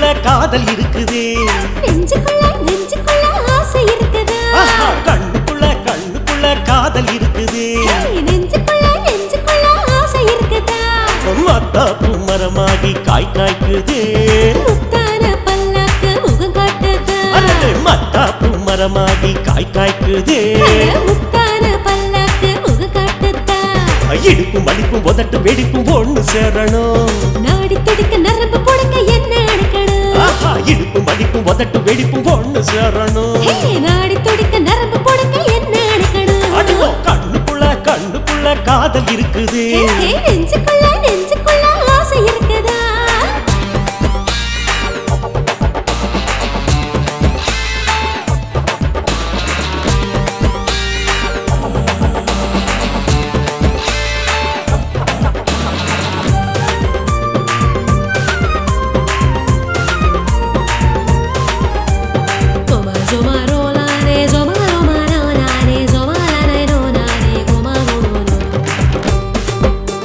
காதல் இருக்குதே நெஞ்சுக்குள்ள நெஞ்சுக்குள்ள ஆசை இருக்குதா ஆஹா, கண்ணுக்குள்ள கண்ணுக்குள்ள காதல் இருக்குதே ஏய், நெஞ்சுக்குள்ள நெஞ்சுக்குள்ள ஆசை இருக்குதா மத்தாப்பு மரமாகி காய் காய்க்குதே முத்தான பல்லாக்கு முகம் காட்டுதா அடடே, மத்தாப்பு மரமாகி காய் காய்க்குதே அட, முத்தான பல்லாக்கு முகம் காட்டுதா இடுப்பும் மடிப்பும் உதட்டு வெடிப்பும் ஒண்ணு சேரணும் நாடி துடிக்க நரம்பு புடுங்க என்ன அடக்கணும் ஆஹா இடுப்பும் மடிப்பும் உதட்டு வெடிப்பும் ஒண்ணு சேரணும் ஹே, நாடி துடிக்க நரம்பு புடுங்க என்ன அடிவோ அடக்கணும் கண்ணுக்குள்ள கண்ணுக்குள்ள காதல் இருக்குது ஹே, ஹே, நெஞ்சுக்குள்ள நெஞ்சுக்குள்ள ஆசை இருக்குதா Goma zoma rola re zoma roma rola re zoma la re rola re goma goma no.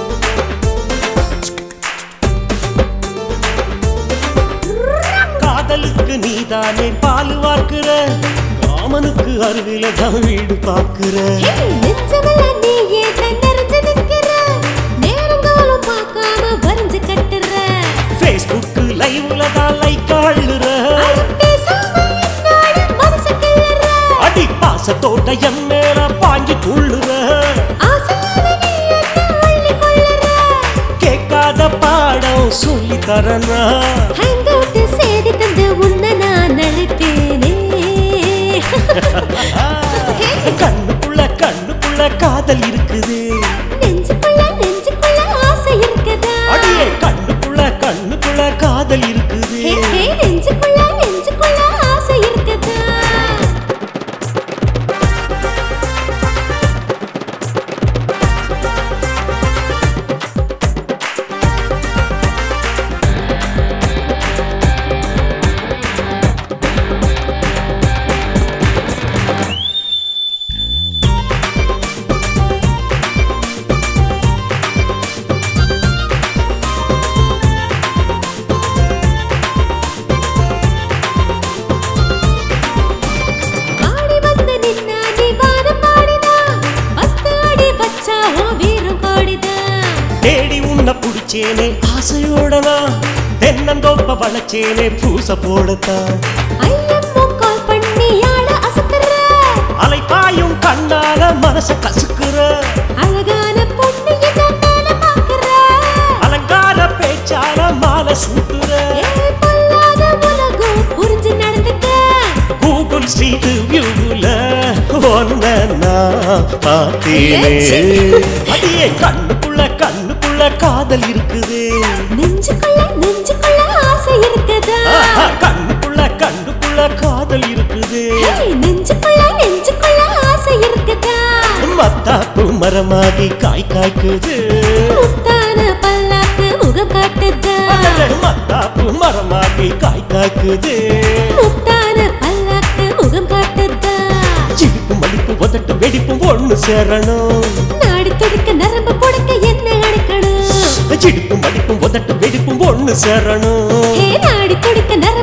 காதலுக்கு நீதானே பால் வார்க்கிற ராமனுக்கு அருகில தான் வீடு பாக்குற ஹே, நெஞ்சமெல்லாம் நீ ஏன் நிறைஞ்சு நிக்கிற? நேரங்காலம் பார்க்காம வரைஞ்சு கட்டுற. ஃபேஸ்புக் லைவ்ல தான் லைக் ஆளுற அட பேசாம என்னோட மனச கிள்ளுற. அடி பாசத்தோட்ட என் மேல பாஞ்சு துள்ளுற ஆசையால நீ என்ன அள்ளிக் கொள்ளுற. கேட்காத பாடம் சொல்லி தரனா Hangout செய்தி தந்து உன்னை நான் அழைப்பேனே. கண்ணுக்குள்ள கண்ணுக்குள்ள காதல் இருக்குது நெஞ்சுக்குள்ள நெஞ்சுக்குள்ள ஆசை இருக்குதா? அடியே கண்ணுக்குள்ள கண்ணுக்குள்ள காதல் இருக்குது ஹே, ஹே, நெஞ்சுக்குள்ள நெஞ்சுக்குள்ள ஆசை இருக்குதா ஆடி வந்து நின்னா நீ வானம் பாடினா பத்து அடி வச்சா உன் வீரம் கோடிதா தேடி உன்னை புடிச்சேனே ஆசையோடனா தென்னந்தோப்ப வளச்சேனே பூச போடத்தான் ஐயம்மோ கால் பண்ணி ஆள அசத்துற அலைப்பாயும் கண்ணால மனச கசுக்குற அழகான பொண்ணு என்ன மேல பாக்குற அலங்கார பேச்சால மாலை சூட்டுற ஏ பொல்லாத உலகம் புரிஞ்சு நடந்துக்க கூகுள் ஸ்ட்ரீட் வியூல ஒன்ன நான் பார்த்தேனே ஏச்சி. அடியே கண்ணுக்குள்ள கண்ணுக்குள்ள காதல் இருக்குது நெஞ்சுக்குள்ள நெஞ்சுக்குள்ள ஆசை இருக்குதா ஆஹா, கண்ணுக்குள்ள கண்ணுக்குள்ள காதல் இருக்குது ஹே, நெஞ்சுக்குள்ள நெஞ்சுக்குள்ள ஆசை இருக்குதா மத்தாப்பு மரமாகி காய் காய்க்குது முத்தான பல்லாக்கு முகம் காட்டுதா அடடே, மத்தாப்பு மரமாகி காய் காய்க்குது முத்தான பல்லாக்கு முகம் காட்டுதா சிரிப்பு மடிப்பு உதட்டு வெடிப்பும் ஒண்ணு சேரணும் நாடி துடிக்க நரம்பு புடுக்க என்ன அடைக்கணும் சிரிப்பு மடிப்பும் உதட்டு வெடிப்பும் ஒண்ணு சேரணும் ஹே நாடி துடிக்க நரம்பு